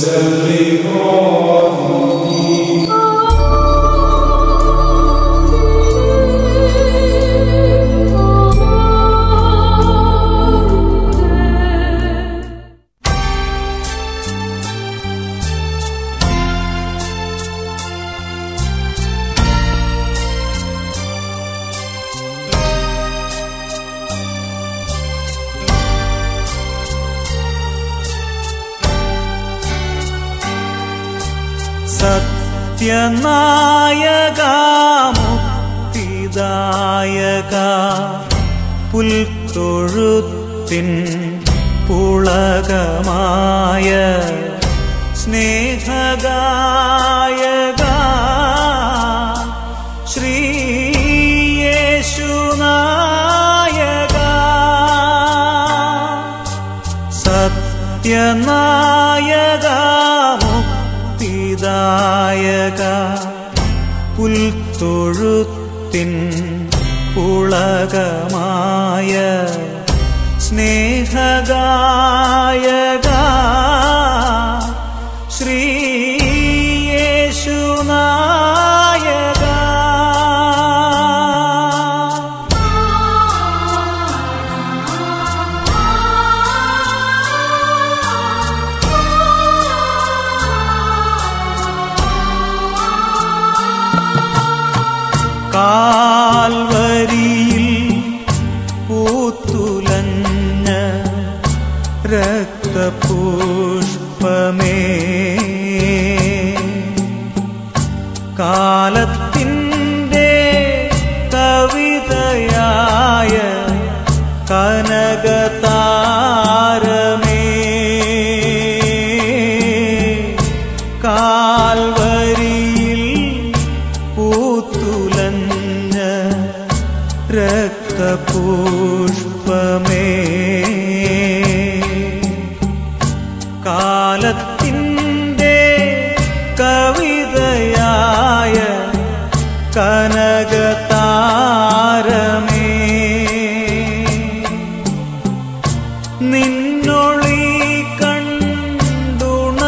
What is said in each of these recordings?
സത്യനായക മുക്തിദായക പുൽത്തൊഴുത്തിൻ പുളകമായ സ്നേഹഗായക ശ്രീയേശുനായക സത്യനായക മുക്തിദായക പുൽത്തൊഴുത്തിൻ പുളകമായ സ്നേഹഗായക ശ്രീയേശുനായക കാൽവരിയിൽ പൂത്തുലഞ്ഞ രക്തപുഷ്പമേ കാലത്തിൻ്റെ കവിതയായ കനകതാരമേ കാൽവരിയിൽ പൂത്തുലഞ്ഞ രക്തപുഷ്പമേ കാലത്തിൻ്റെ കവിതയായ കനകതാരമേ നിന്നൊളി കണ്ടുണർന്നിടാത്ത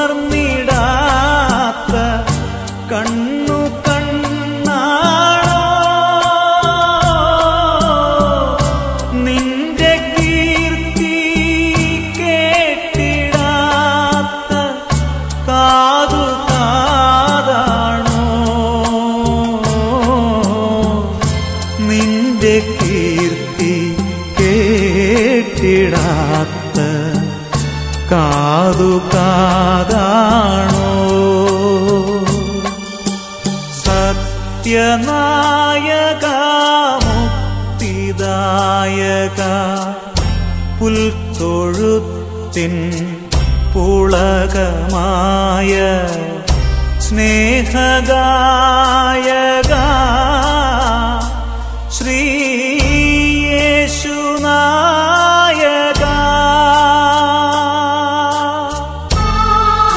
കണ്ണു കണ്ണാണോ നിന്റെ കീർത്തി കേട്ടിടാത്ത കാതു കാതാണോ നിന്റെ കീർത്തി കേട്ടിടാത്ത കാതു കാതാണോ സത്യനായക മുക്തിദായക പുൽത്തൊഴുത്തിൻ പുളകമായ സ്നേഹഗായക ശ്രീയേശുനായക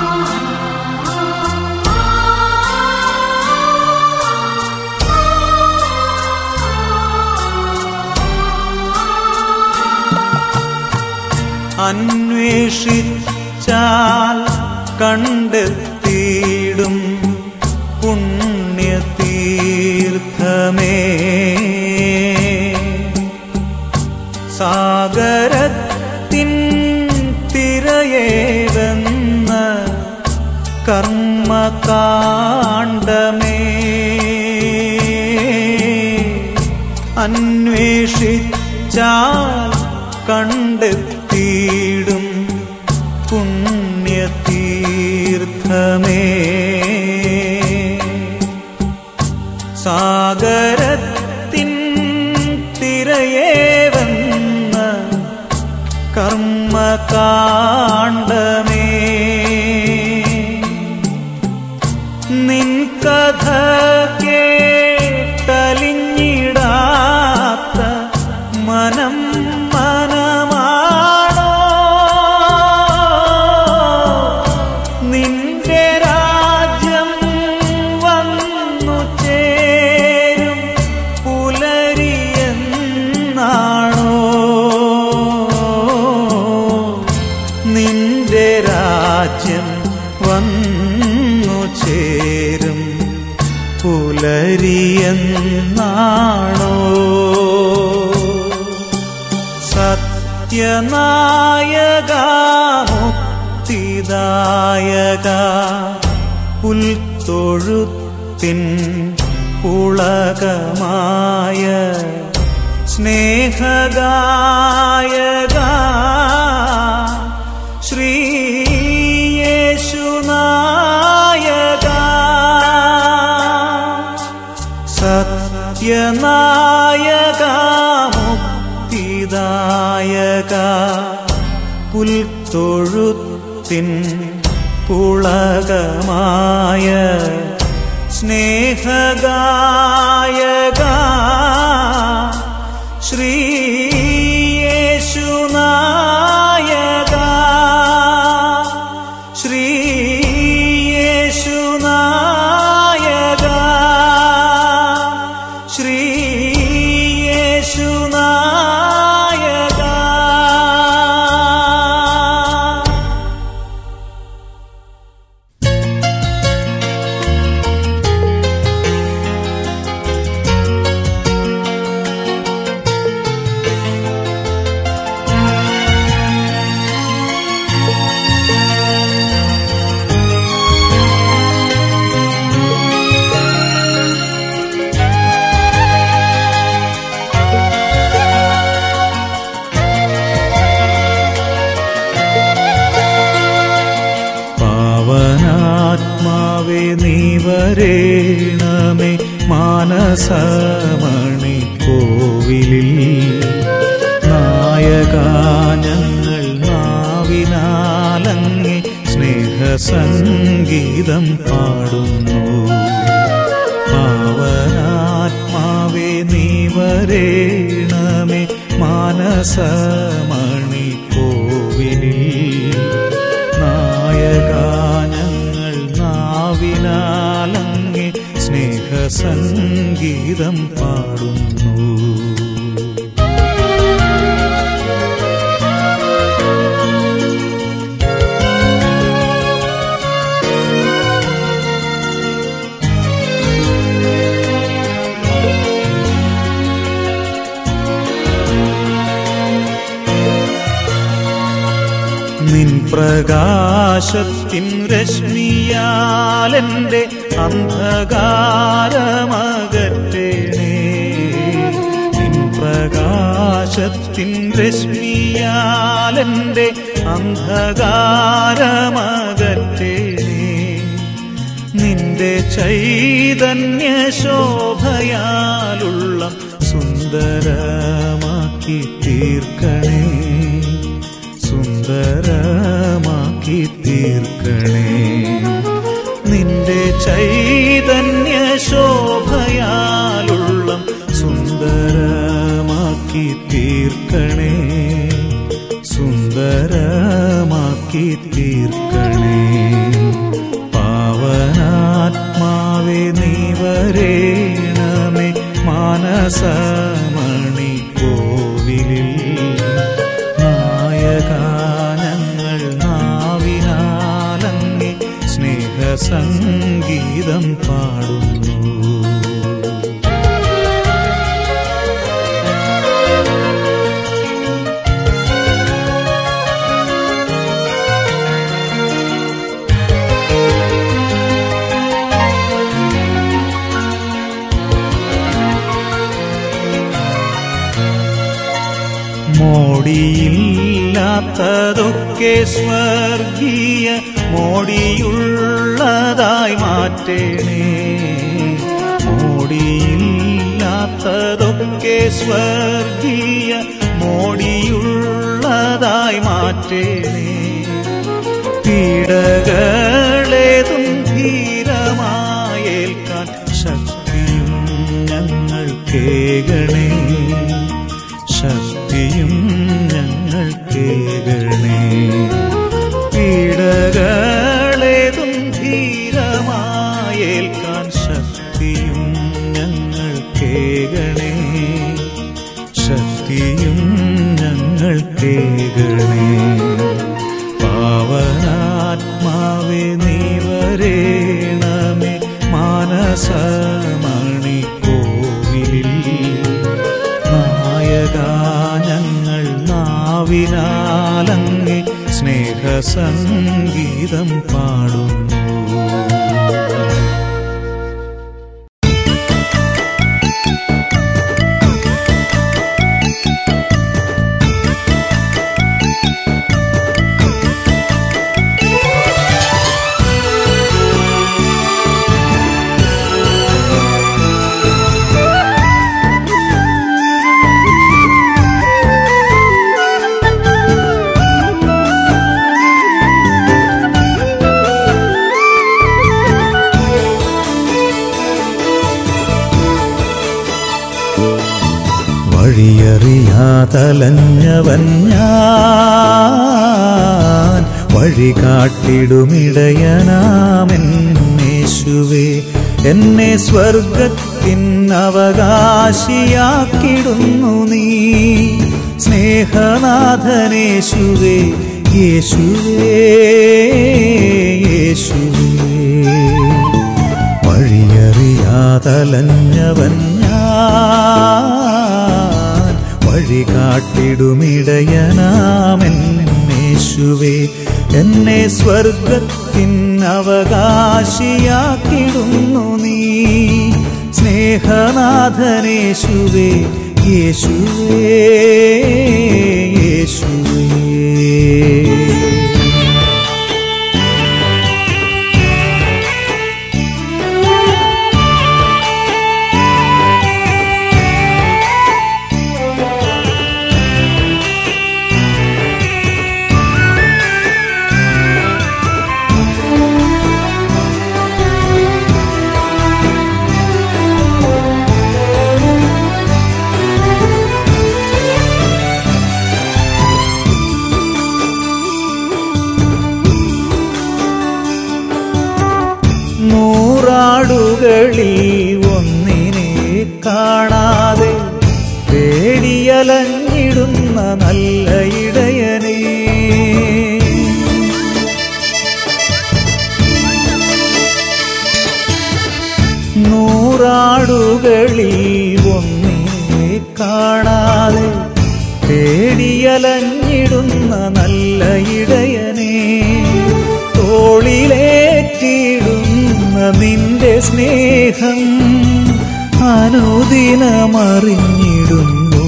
അന്വേഷിച്ചാൽ കണ്ടെത്തിയിടും പുണ്യതീർത്ഥമേ സാഗരത്തിൻ തിരയേതെന്ന കർമ്മകാണ്ഡമേ അന്വേഷിച്ചാൽ കണ്ടെത്തിയിടും പുണ്യതീർത്ഥമേ സാഗരത്തിൻ തിരയേവെന്ന കർമ്മകാണ്ഡമേ നിൻ കഥ കേട്ടലിഞ്ഞിടാത്ത മനം മനമാണോ നിന്റെ രാജ്യം വന്നു ചേരും പുലരിയെന്നാണോ നിന്റെ രാജ്യം ചേരും പുലരിയെന്നാണോ സത്യനായക മുക്തിദായക പുൽത്തൊഴുത്തിൻ പുളകമായ സ്നേഹഗായക ശ്രീയേശുനായക സത്യനായക മുക്തിദായക പുൽത്തൊഴുത്തിൻ പുളകമായ സ്നേഹഗായക ശ്രീയേശുനായക ശ്രീയേശുനായക ശ്രീയേശുനായക പാവനാത്മാവേ നീ വരേണമേ മാനസമണി കോവിലിൽ നായകാനങ്ങൾ നാവിനാലങ്ങി സ്നേഹസംഗീതം പാടുന്നു പാവനാത്മാവേ നീ വരേണമേ മാനസമണി കോവിലിൽ നായകാനങ്ങൾ നാവിനാലങ്ങി സ്നേഹസംഗീതം പാടുന്നു നിൻ പ്രകാശത്തിൻ രശ്മിയാലെന്റെ അന്ധകാരമകറ്റേണേ നിൻ പ്രകാശത്തിൻ രശ്മിയാലെന്റെ അന്ധകാരമകറ്റേണേ നിന്റെ ചൈതന്യ ശോഭയാലുള്ള സുന്ദരമാക്കി തീർക്കണേ സുന്ദരമാക്കി തീർക്കണേ നിന്റെ ചൈതന്യ ശോഭയാലുള്ള സുന്ദരമാക്കി തീർക്കണേ സുന്ദരമാക്കി തീർക്കണേ പാവനാത്മാവേ നീ വരേണമേ മാനസമണി കോവിലിൽ നായകാനങ്ങൾ നാവിനാലങ്ങി സ്നേഹസംഗീതം പാടുന്നു മോടിയില്ലാത്തതൊക്കെ സ്വർഗീയ മോടിയുള്ളതായി മാറ്റേണേ മോടിയില്ലാത്തതൊക്കെ സ്വർഗീയ മോടിയുള്ളതായി മാറ്റേണേ പീഡകളേതും ധീരമായേൽക്കാൻ ശക്തിയും ഞങ്ങൾ കേകണേ ശക്തിയും ഞങ്ങൾ കേകണേ പീഡകളേതും ധീരമായേൽക്കാൻ ശക്തിയും ഞങ്ങൾ കേകണേ ശക്തിയും ഞങ്ങൾ കേകണേ പാവനാത്മാവേ നീ വരേണ വിശ്വാസമണിക്കോവിലിൽ നായക ഞങ്ങൾ നാവിനാലങ്ങെ സ്നേഹസംഗീതം പാടുന്നു വഴിയറിയാതലഞ്ഞവൻ ഞാൻ വഴി കാട്ടിടുമിടയനാമെന്നേശുവേ എന്നെ സ്വർഗത്തിൻ അവകാശിയാക്കിടുന്നു നീ സ്നേഹനാഥനേശുവേ യേശുവേ യേശുവേ വഴിയറിയാതലഞ്ഞവൻ ഞാൻ വഴി കാട്ടിടുമിടയനാമെന്നേശുവേ എന്നെ സ്വർഗത്തിൻ അവകാശിയാക്കിടുന്നു നീ സ്നേഹനാഥനേശുവേ യേശുവേ യേശുവേ നൂറാടുകളിൽ ഒന്നിനെ കാണാതെ പേടിയലഞ്ഞിടുന്ന നല്ല ഇടയനേ നൂറാടുകളിൽ ഒന്നിനെ കാണാതെ പേടിയലഞ്ഞിടുന്ന നല്ല ഇടയനേ തോളിലേറ്റിടുന്ന നിന്റെ സ്നേഹം അനുദിനമറിഞ്ഞിടുമ്പോ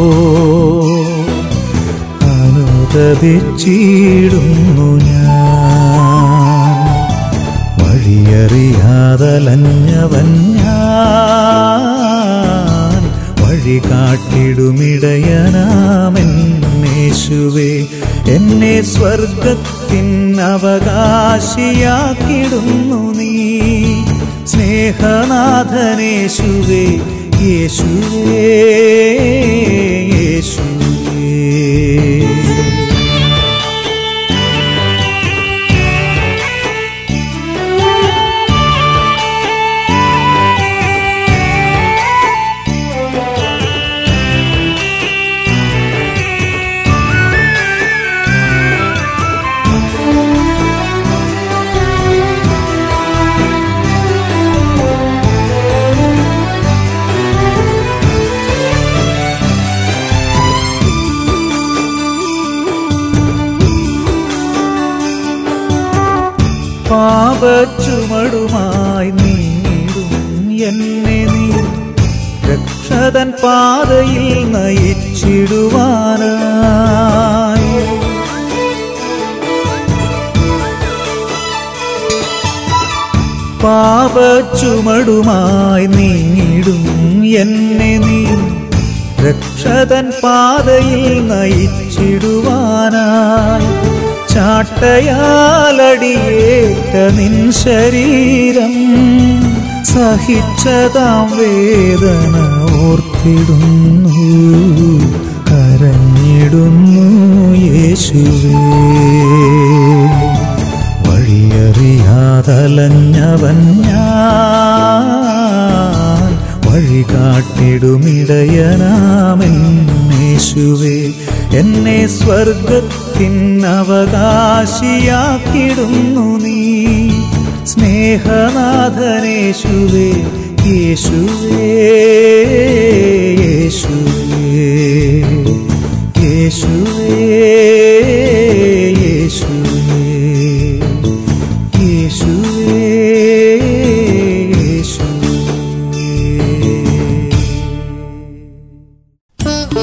അനുദപിച്ചിടുന്നു ഞാൻ വഴിയറിയാതലഞ്ഞവൻ ഞാൻ വഴി കാട്ടിടുമിടയനാമെന്നേശുവേ എന്നെ സ്വർഗത്തിൻ അവകാശിയാക്കിടുന്നു നീ സ്നേഹനാഥനേശുവേ യേശുവേ യേശുവേ പാപച്ചുമടുമായി നീങ്ങിടും എന്നെ നീ രക്ഷതൻ പാതയിൽ നയിച്ചിടുവാനായി പാപച്ചുമടുമായി നീങ്ങിടും എന്നെ നീ രക്ഷതൻ പാതയിൽ നയിച്ചിടുവാനായി ചാട്ടയാലടിയേറ്റ നിൻ ശരീരം സഹിച്ചതാം വേദന ഓർത്തിടുന്നു കരഞ്ഞിടുന്നു യേശുവേ വഴിയറിയാതലഞ്ഞവൻ ഞാൻ വഴി കാട്ടിടുമിടയനാമെന്നേശുവേ എന്നെ സ്വർഗത്തിൻ അവകാശിയാക്കിടുന്നു നീ സ്നേഹനാഥനേശുവേ യേശുവേ യേശുവേ യേശുവേ യേശുവേ യേശുവേ യേശുവേ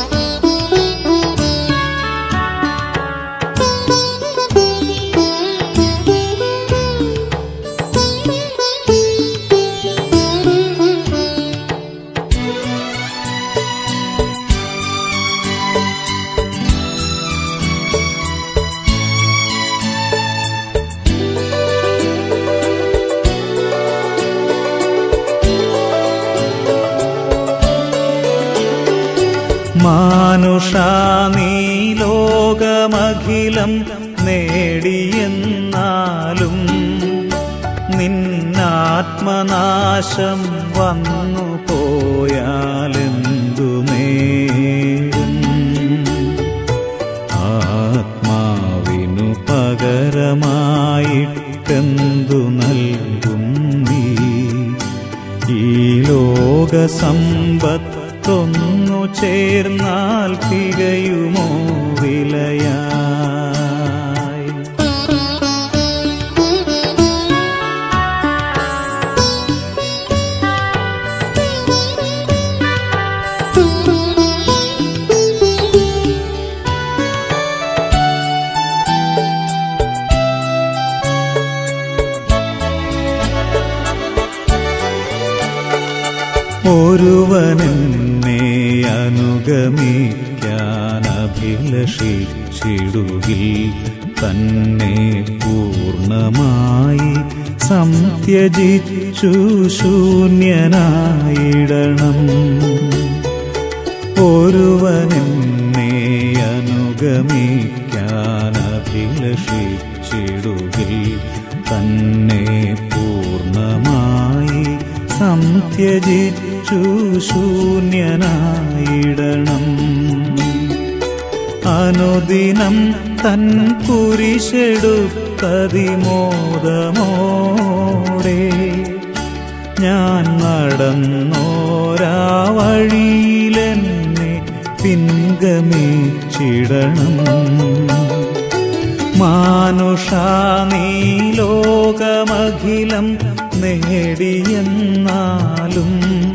മാനുഷാ നീ ലോകമഖിലം നേടിയെന്നാലും നിന്നാത്മനാശം വന്നു പോയാലെന്തു നേടും ആത്മാവിനു പകരമായിട്ടെന്തു നൽകും നീ ഈ ലോക സമ്പത്തൊന്നു ചേർന്നാൽ തികയുമോ വിലയായി ഒരുവനെന്നെ അനുഗമിക്കാൻ അഭിലഷിച്ചിടുകിൽ തന്നെ പൂർണ്ണമായി സംത്യജിച്ചു ശൂന്യനായിടണം ഒരുവനെന്നെ അനുഗമിക്കാൻ അഭിലഷിച്ചിടുകിൽ തന്നെ പൂർണ്ണമായി സംത്യജിച്ചു ശൂന്യനായിടണം അനുദിനം തൻ കുരിശെടുത്തതിമോദമോടെ ഞാൻ നടന്നോരാ വഴിയിലെന്നെ പിൻഗമിച്ചിടണം മാനുഷാ നീ ലോകമഖിലം നേടിയെന്നാലും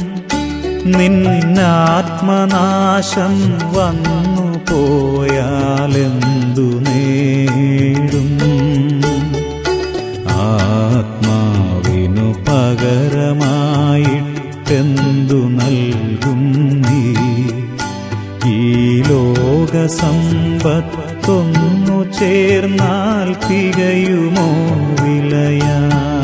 നിന്നാത്മനാശം വന്നു പോയാലെന്തു നേടും ആത്മാവിനു പകരമായിട്ടെന്തു നൽകും നീ ഈ ലോക സമ്പത്തൊന്നു ചേർന്നാൽ തികയുമോ വിലയാ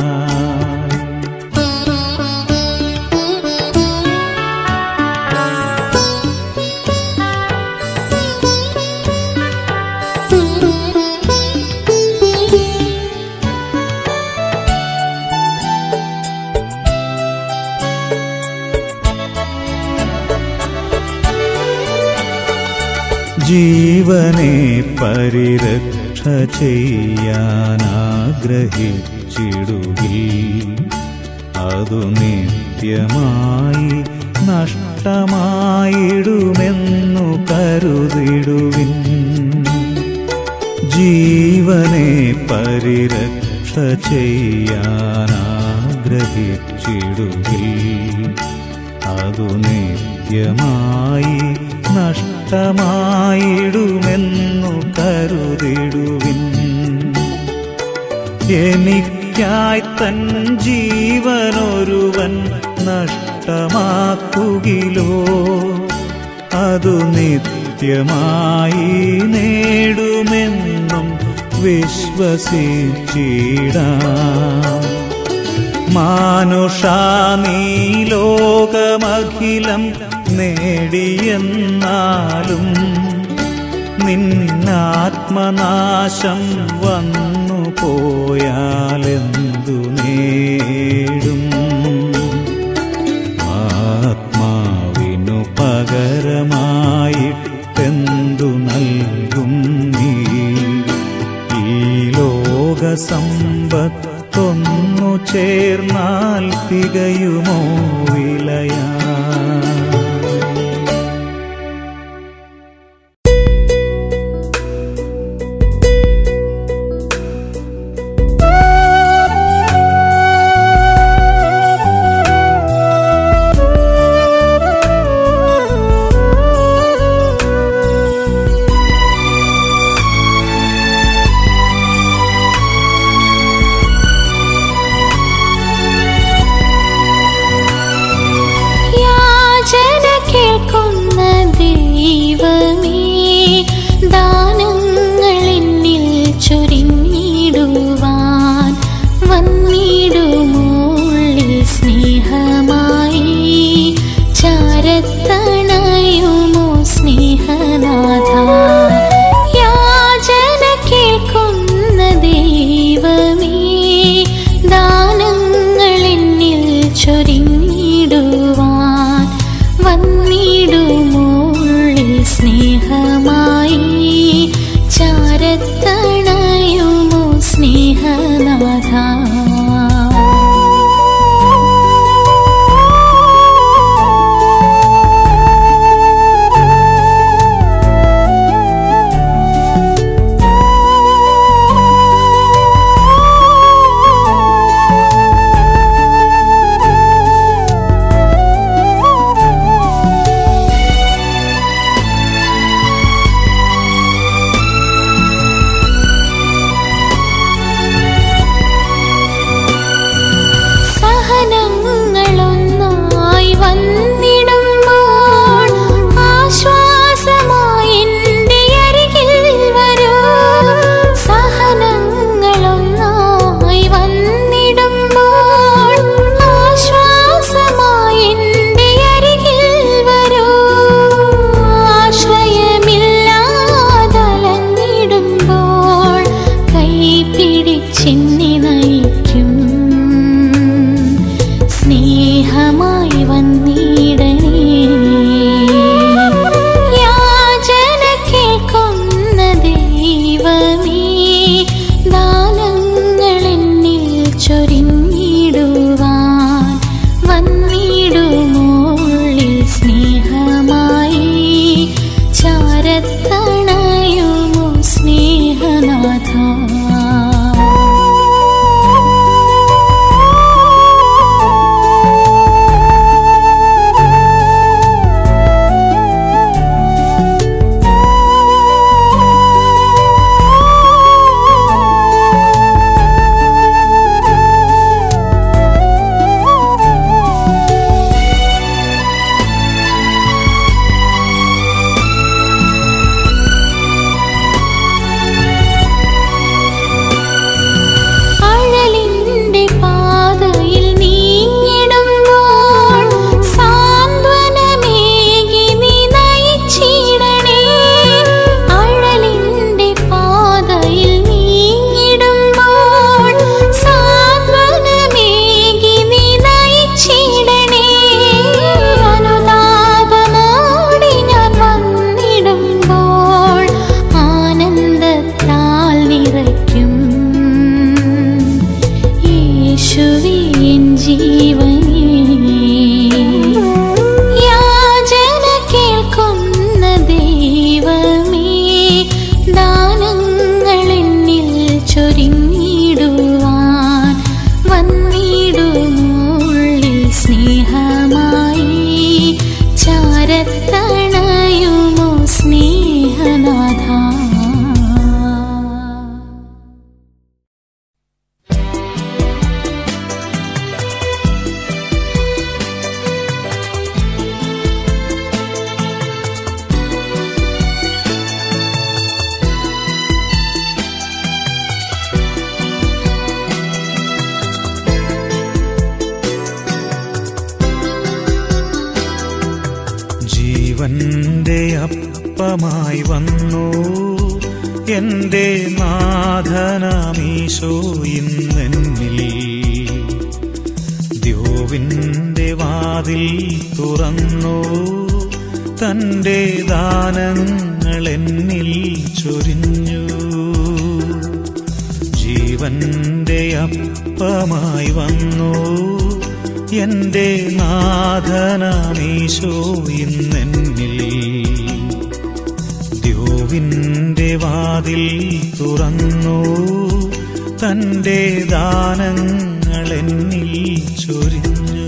ജീവനെ പരിരക്ഷ ചെയ്യാനാഗ്രഹിച്ചിടുകിൽ അതു നിത്യമായി നഷ്ടമായിടുമെന്നു കരുതിടുവിൻ ജീവനെ പരിരക്ഷ ചെയ്യാനാഗ്രഹിച്ചിടുകിൽ അതു നിത്യമായി നഷ്ടമായിടുമെന്നു കരുതിടുവിൻ എനിക്കായി തൻ ജീവനൊരുവൻ നഷ്ടമാക്കുകിലോ അതു നിത്യമായി നേടുമെന്നും വിശ്വസിച്ചിടാം മാനുഷാ നീ ലോകമഖിലം നേടിയെന്നാലും നിന്നാത്മനാശം വന്നു പോയാലെന്തു നേടും ആത്മാവിനു പകരമായിട്ടെന്തു നൽകും നീ ഈ ലോ ലോകസമ്പത്തൊന്നു ചേർന്നാൽ തികയുമോ വിലയാ യാചന കേൾക്കുന്ന ദൈവമേ ദാനങ്ങൾ എന്നിൽ ചൊരിഞ്ഞിടുവാൻ വന്നിടുമോളിൽ സ്നേഹമായി ചാരത്തണയുമോ സ്നേഹനാഥ യാചന കേൾക്കുന്ന ദൈവമേ ദാനങ്ങൾ എന്നിൽ ചൊരിഞ്ഞിടുവാൻ വന്നിടുമോളിൽ സ്നേഹമായി ചാരത്തണയുമോ സ്നേഹനാഥ സഹനങ്ങളൊന്നായി വന്നിടുമ്പോൾ ആശ്വാസമായി എൻ്റെ അരികിൽ വരൂ സഹനങ്ങളൊന്നായി വന്നിടുമ്പോൾ ആശ്വാസമായി എൻ്റെ അരികിൽ വരൂ ആശ്രയമില്ലാതലഞ്ഞിടുമ്പോൾ കൈ പിടിച്ചെന്നി നയിക്കും സ്നേഹമായി വന്നിടണേ യാചന കേൾക്കുന്ന ദൈവമേ ദാനങ്ങൾ എന്നിൽ ചൊരിഞ്ഞിടുവാൻ വന്നിടുമോളിൽ സ്നേഹമായി ചാരത്തണയുമോ സ്നേഹനാഥ അഴലിന്റെ പാതയിൽ നീങ്ങിടുമ്പോൾ സാന്ത്വനമേകി നീ നയിച്ചിടണേ അഴലിന്റെ പാതയിൽ നീങ്ങിടുമ്പോൾ സാന്ത്വനമേകി നീ നയിച്ചിടണേ അനുതാപമോടി ഞാൻ വന്നിടുമ്പോൾ ആനന്ദത്താൽ നിറയ്ക്കും യേശുവേ എൻ ജീവനേ യാചന കേൾക്കുന്ന ദൈവമേ ദാനങ്ങൾ എന്നിൽ ചൊരിഞ്ഞിടുവാൻ വന്നിടുമുള്ളിൽ സ്നേഹമായി ചാരത്തണയുമോ സ്നേഹനാഥ ജീവന്റെ അപ്പമായി വന്നു എന്റെ നാഥനാമീശോ ഇന്നെന്നിൽ ദ്യോവിന്റെ വാതിൽ തുറന്നു തന്റെ ദാനങ്ങൾ എന്നിൽ ചൊരിഞ്ഞു ജീവന്റെ അപ്പമായി വന്നു എന്റെ നാഥനാമീശോ ഇന്നെന്നിൽ ദ്യോവിന്റെ വാതിൽ തുറന്നു തന്റെ ദാനങ്ങൾ എന്നിൽ ചൊരിഞ്ഞു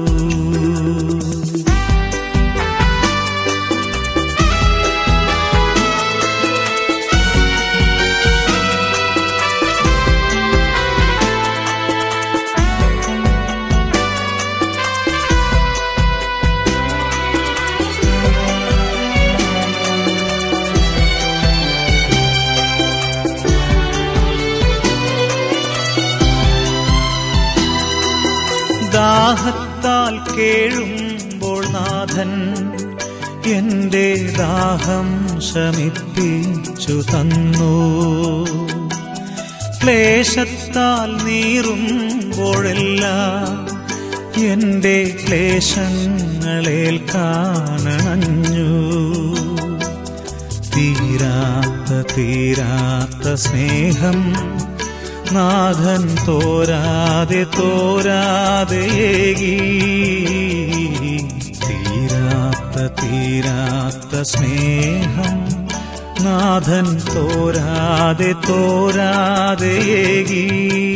ദാഹത്താൽ കേഴുമ്പോൾ നാഥൻ എന്റെ ദാഹം ശമിപ്പിച്ചു തന്നു ക്ലേശത്താൽ നീറുമ്പോഴെല്ലാം എന്റെ ക്ലേശങ്ങളേൽക്കാനണഞ്ഞു തീരാത്ത തീരാത്ത സ്നേഹം നാഥൻ തോരാതെ തോരാതെ ഏകി തീരാത്ത തീരാത്ത സ്നേഹം നാഥൻ തോരാതെ തോരാതെ ഏകി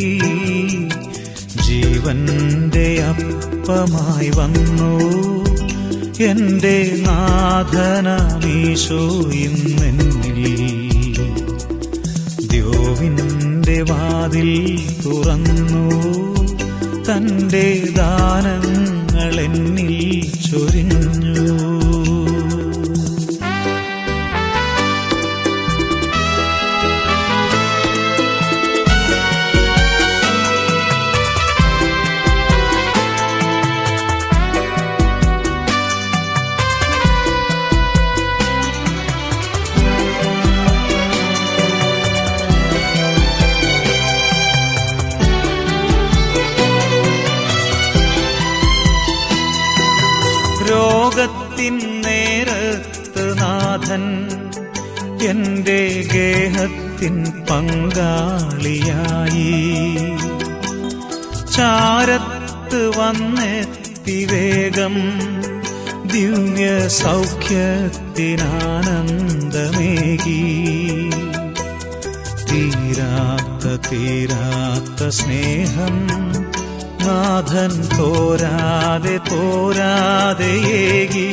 ജീവന്റെ അപ്പമായി വന്നു എന്റെ നാഥനാമീശോ ഇന്നെന്നിൽ ദ്യോവിന്റെ വാതിൽ തുറന്നു തന്റെ ദാനങ്ങൾ എന്നിൽ ചൊരിഞ്ഞു രോഗത്തിൻ നേരത്ത് നാഥൻ എന്റെ ഗേഹത്തിൻ പങ്കാളിയായി ചാരത്ത് വന്നെത്തി വേഗം ദിവ്യ സൗഖ്യത്തിനാനന്ദമേകി തീരാത്ത തീരാത്ത സ്നേഹം നാഥൻ തോരാതെ തോരാതെ ഏകി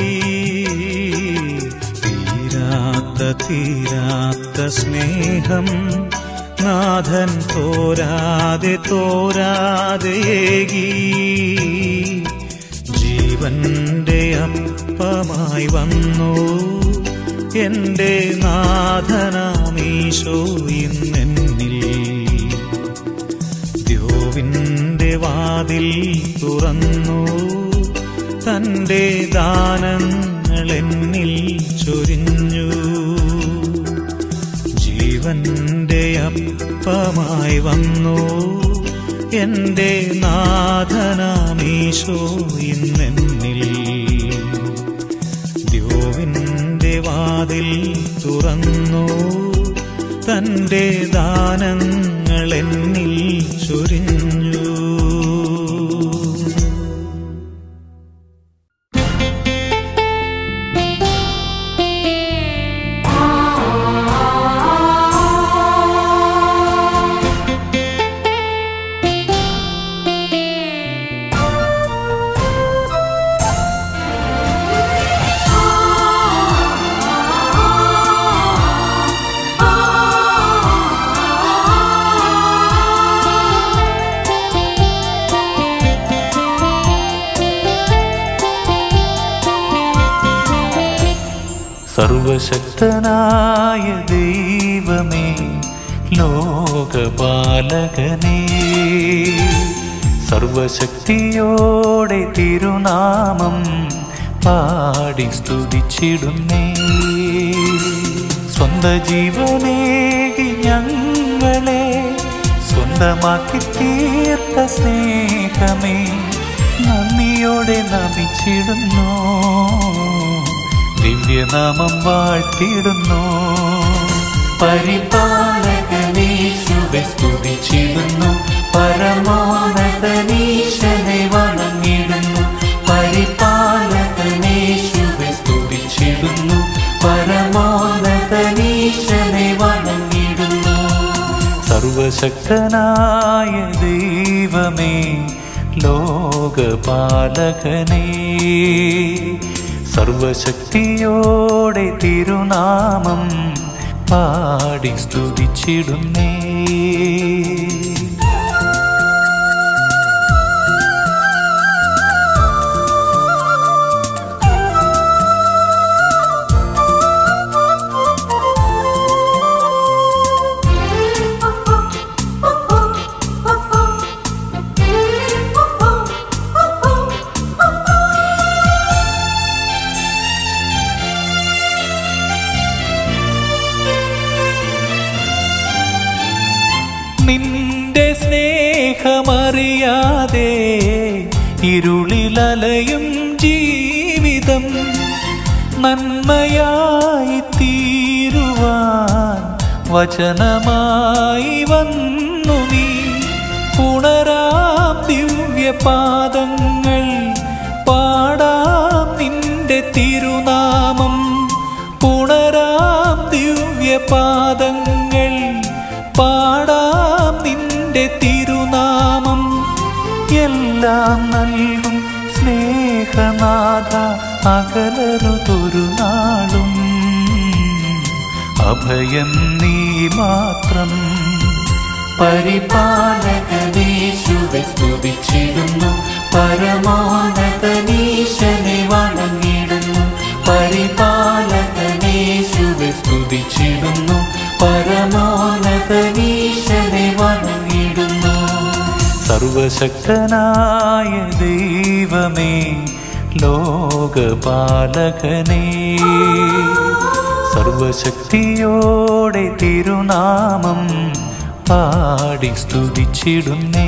തീരാത്ത തീരാത്ത സ്നേഹം നാഥൻ തോരാതെ തോരാതെ ഏകി ജീവന്റെ അപ്പമായി വന്നു എന്റെ നാഥനാമീശോ ഇന്നെന്നിൽ ദ്യോവിന്റെ വാതിൽ തുറന്നു തന്റെ ദാനങ്ങൾ എന്നിൽ ചൊരിഞ്ഞു ജീവന്റെ അപ്പമായി വന്നു എന്റെ നാഥനാമീശോ ഇന്നെന്നിൽ ദ്യോവിന്റെ വാതിൽ തുറന്നു തന്റെ ദാനങ്ങൾ എന്നിൽ ചൊരിഞ്ഞു സർവശക്തനായ ദൈവമേ ലോകപാലകനേ സർവശക്തിയോടെ തിരുനാമം പാടി സ്തുതിച്ചിടുന്നേ സ്വന്ത ജീവനേകി ഞങ്ങളെ സ്വന്തമാക്കി തീർത്ത സ്നേഹമേ നന്ദിയോടെ നമിച്ചിടുന്നു ദിവ്യനാമം വാഴ്ത്തിടുന്നു പരിപാലകനീശുവേ യേശുവെ സ്തുതിച്ചിടുന്നു പരമോന്നതനീശനെ വണങ്ങിടുന്നു പരിപാലകനേശുവെ സ്തുതിച്ചിടുന്നു പരമോന്നതനീശനെ വണങ്ങിടുന്നു സർവശക്തനായ ദൈവമേ ലോകപാലകനേ സർവശക്തിയോടെ തിരുനാമം പാടി സ്തുതിച്ചിടുന്നേ നിന്റെ സ്നേഹമറിയാതെ ഇരുളിലലയും ജീവിതം നന്മയായി തീരുവാൻ വചനമായി വന്നു നീ ഉണരാം ദിവ്യപാദങ്ങൾ പാടാം നിന്റെ തിരുനാമം ഉണരാം ദിവ്യപാദങ്ങൾ പാടാം നിന്റെ തിരുനാമം എല്ലാം നൽകും സ്നേഹനാഥ അകലരുതൊരു നാളും അഭയം നീ മാത്രം പരിപാലകനേശുവെ സ്തുതിച്ചിടുന്നു പരമോന്നതനീശനെ വണങ്ങിടുന്നു പരിപാലകനേശുവെ സ്തുതിച്ചിടുന്നു പരമോന്നതനീശനെ വണങ്ങിടുന്നു സർവശക്തനായ ദൈവമേ ലോകപാലകനേ സർവശക്തിയോടെ തിരുനാമം പാടി സ്തുതിച്ചിടുന്നേ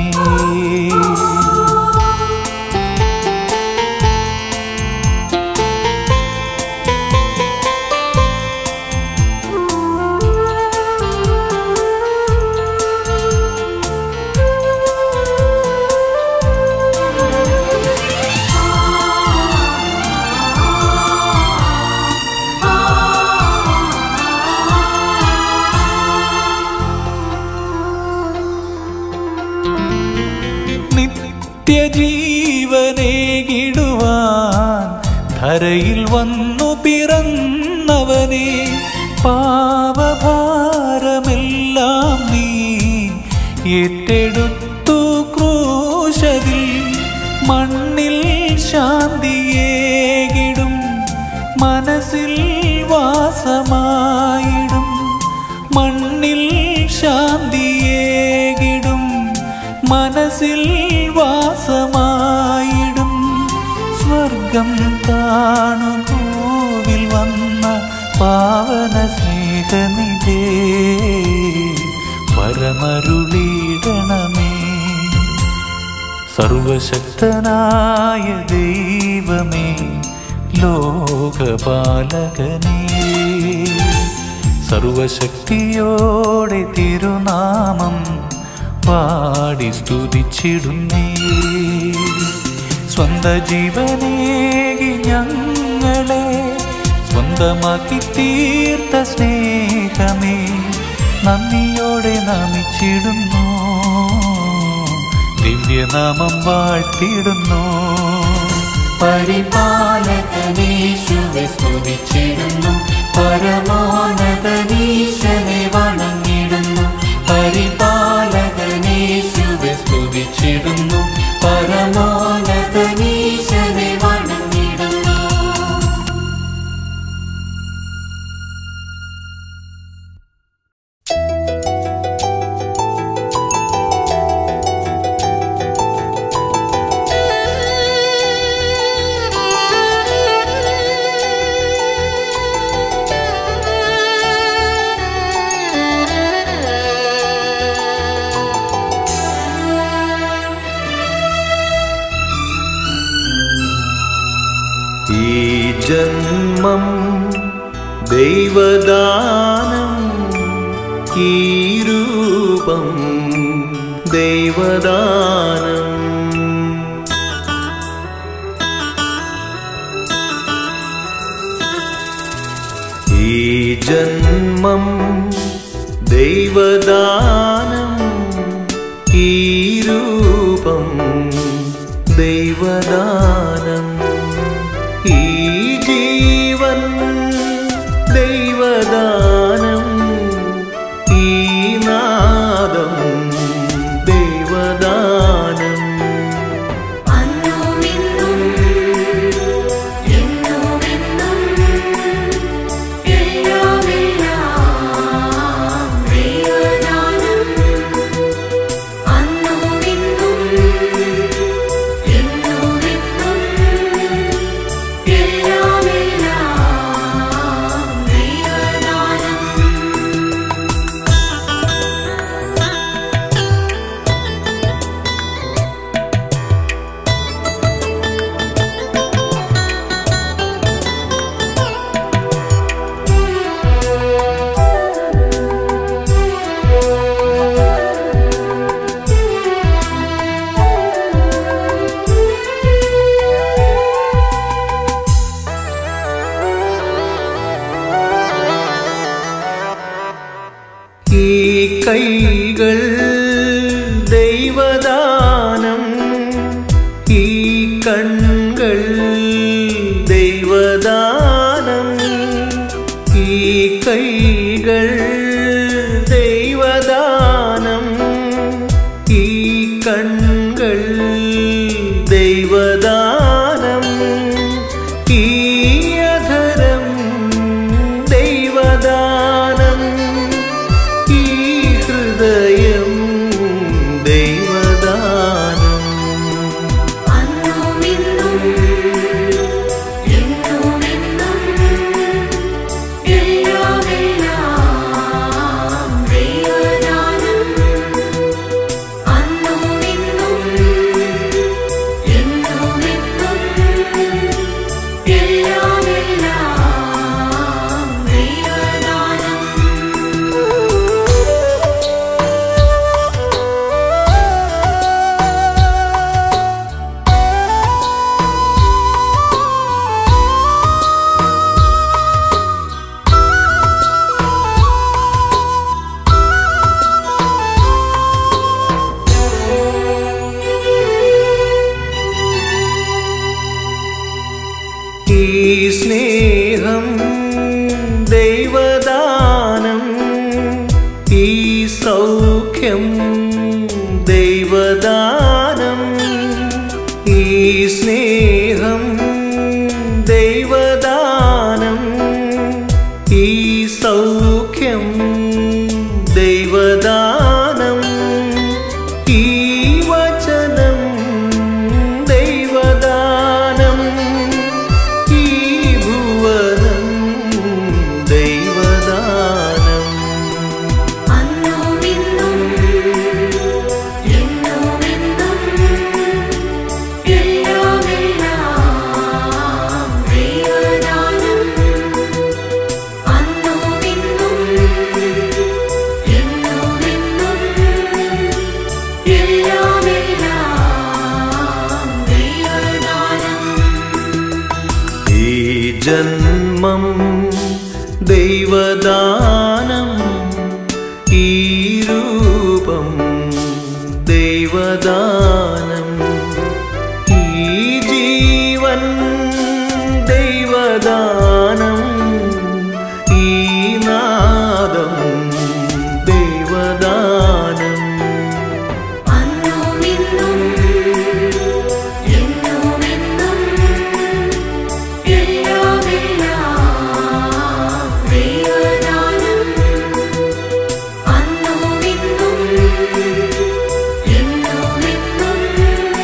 നിത്യജീവനേകിടുവാൻ ധരയിൽ വന്നു പിറന്നവനെ പാവഭാരമെല്ലാം നീ ഏറ്റെടുത്തു ക്രൂശതിൽ മണ്ണിൽ ശാന്തിയേകിടും മനസ്സിൽ വാസമായിടും മണ്ണിൽ ശാന്തിയേകിടും മനസ്സിൽ വാസമായിടും സ്വർഗം കാണു ഭൂവിൽ വന്ന പാവന സ്നേഹനിധേ പരമരുളിടണമേ സർവശക്തനായ ദൈവമേ ലോകപാലകനേ സർവശക്തിയോടെ തിരുനാമം പാടി സ്തുതിച്ചിടുന്നേ സ്വന്ത ജീവനേകി ഞങ്ങളെ സ്വന്തമാക്കി തീർത്ത സ്നേഹമേ നന്ദിയോടെ നമിച്ചിടുന്നു ദിവ്യനാമം വാഴ്ത്തിടുന്നു പരിപാലകനീശുവെ സ്തുതിച്ചിടുന്നു പരമോന്നതനീശനെ വണങ്ങിടുന്നു പരിപാലകനീശുവെ സ്തുതിച്ചിടുന്നു പരമോന്നതനീശനെ വണങ്ങിടുന്നു ഈ ജന്മം ദൈവദാനം ഈ രൂപമെല്ലാം രൂപം ദൈവദാനം ഈ ജന്മം ദൈവദാനം ഈ രൂപം ദൈവദാനം ഈ ജീവൻ ദൈവദാനം ഈ നാദം ദൈവദാനം അന്നുമിന്നും എന്നുമെന്നും എല്ലാമെല്ലാം ദൈവദാനം അന്നുമിന്നും എന്നുമെന്നും എല്ലാമെല്ലാം ദൈവദാനം ഈ കൈകൾ ദൈവദാനം ഈ കണ്ണുകൾ ദൈവദാനം ഈ കൈകൾ ദൈവദാനം ഈ കണ്ണുകൾ ദൈവദാനം ഈ അധരം ദൈവദാനം ഈ ഹൃദയം ദൈവദാനം അന്നുമിന്നും എന്നുമെന്നും എല്ലാമെല്ലാം ദൈവദാനം അന്നുമിന്നും എന്നുമെന്നും എല്ലാമെല്ലാം ദൈവദാനം ഈ സ്നേഹം ദൈവദാനം ഈ സൗഖ്യം ദൈവദാനം ഈ സ്നേഹം ദൈവദാനം ഈ സൗഖ്യം ദൈവദാനം ഈ വചനം ദൈവദാനം ഈ ഭുവനം ദൈവദാനം അന്നുമിന്നും എന്നുമെന്നും എല്ലാമെല്ലാം ദൈവദാനം അന്നുമിന്നും എന്നുമെന്നും എല്ലാമെല്ലാം ദൈവദാനം ഈ ജന്മം ദൈവദാനം ഈ രൂപം ദൈവദാനം ഈ ജീവൻ ദൈവദാനം ഈ നാദം ദൈവദാനം അന്നുമിന്നും എന്നുമെന്നും എല്ലാമെല്ലാം ദൈവദാനം അന്നുമിന്നും എന്നുമെന്നും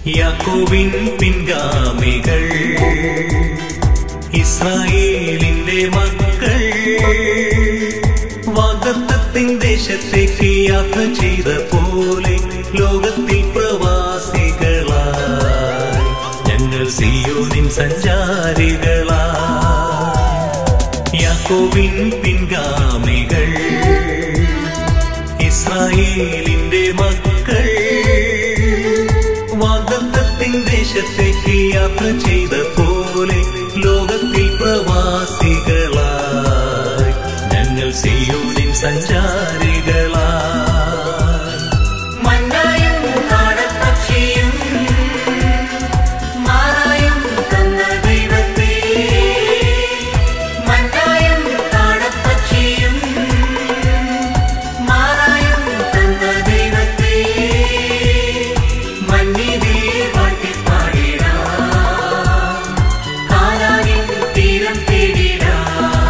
യാക്കോബിൻ പിൻഗാമികൾ ഇസ്രായേലിന്റെ മക്കൾ വാഗ്ദത്തത്തിൻ ദേശത്തേക്ക് യാത്ര ചെയ്ത പോലെ ലോകത്തിൽ പ്രവാസികളായി ഞങ്ങൾ സിയോനിൻ സഞ്ചാരികളായി യാക്കോബിൻ പിൻഗാമികൾ ഇസ്രായേലിന്റെ മക്കൾ വാഗ്ദത്തത്തിൻ ദേശത്തേക്ക് യാത്ര ചെയ്ത പോലെ ലോകത്തിൽ പ്രവാസികളായി ഞങ്ങൾ സിയോനിൻ സഞ്ചാരികളായി മന്നായും കാടപ്പക്ഷിയും മാറായും തന്ന ദൈവത്തെ മന്നായും കാടപ്പക്ഷിയും മാറായും തന്ന ദൈവത്തെ മന്നിതേ വാട്ടിപ്പാടിടാം കാലാനിൻ തീരം തേടിടാം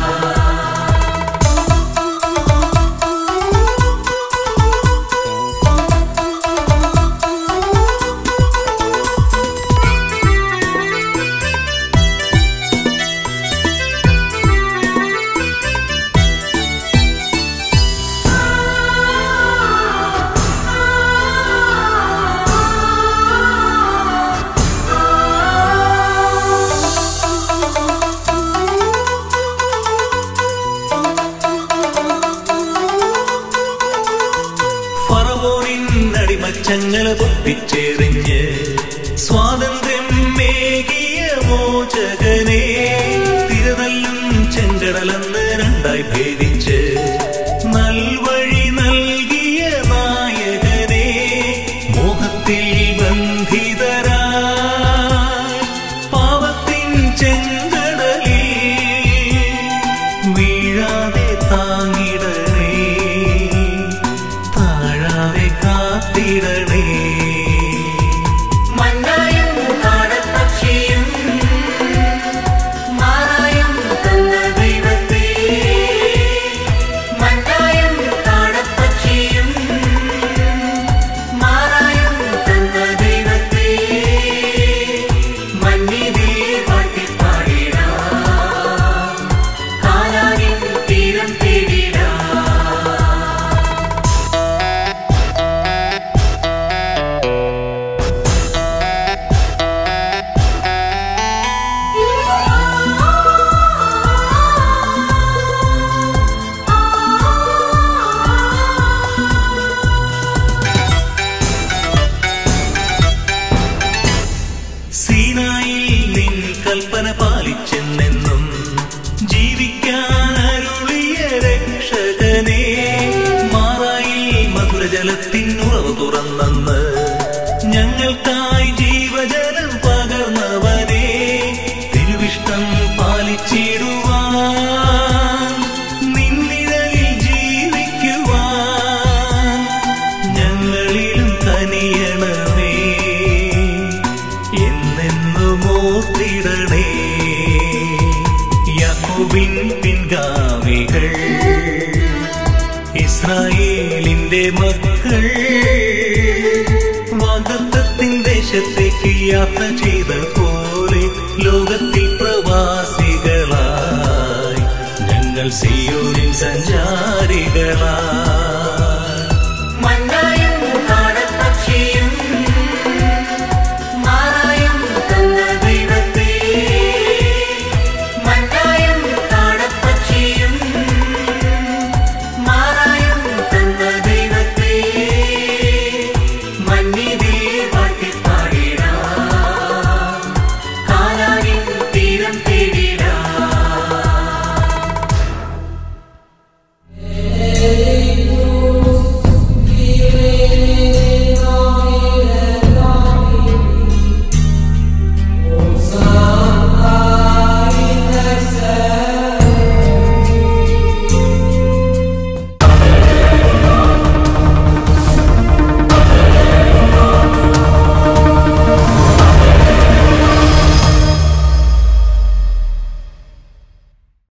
ഫറവോനിൻ അടിമച്ചങ്ങൾ പൊട്ടിച്ചെറിഞ്ഞ് സ്വാതന്ത്ര്യം മേകിയ മോചകനെ തിരതല്ലും ചെങ്കടലെന്ന് രണ്ടായി ഭേദിച്ച് നൽവഴി നൽകിയ നായകനെ മോഹത്തിൽ ബന്ധിതരാ പാവത്തിൻ ചെങ്കടലിൽ വീഴാതെ താങ്ങിടണേ താഴാതെ കാത്തിടണേ മന്നായും കാടപ്പക്ഷിയും മാറായും തന്ന ദൈവത്തെ മന്നായും കാടപ്പക്ഷിയും മാറായും തന്ന ദൈവത്തെ മന്നിതേ വാട്ടിപ്പാടിടാം കാലാനിൻ തീരം തേടിടാം സീനായിൽ നിൻ കൽപ്പന പാലിച്ചെന്നെന്നും ജീവിക്കാൻ അരുളിയ രക്ഷകനെ മാറായിൽ മധുരജലത്തിൻ ഉറവ് തുറന്നെന്ന് ഞങ്ങൾക്കായി ജീവജലം പകർന്നവനെ തിരുവിഷ്ടം പാലിച്ചിടുവാൻ നിന്നിഴലിൽ ജീവിക്കുവാൻ ഞങ്ങളിലും കനിയണമേ എന്നെന്നും ഓർത്തിടണേ യാക്കോബിൻ പിൻഗാമികൾ ഇസ്രായേലിന്റെ മക്കൾ വാഗ്ദത്തത്തിൻ ദേശത്തേക്ക് യാത്ര ചെയ്ത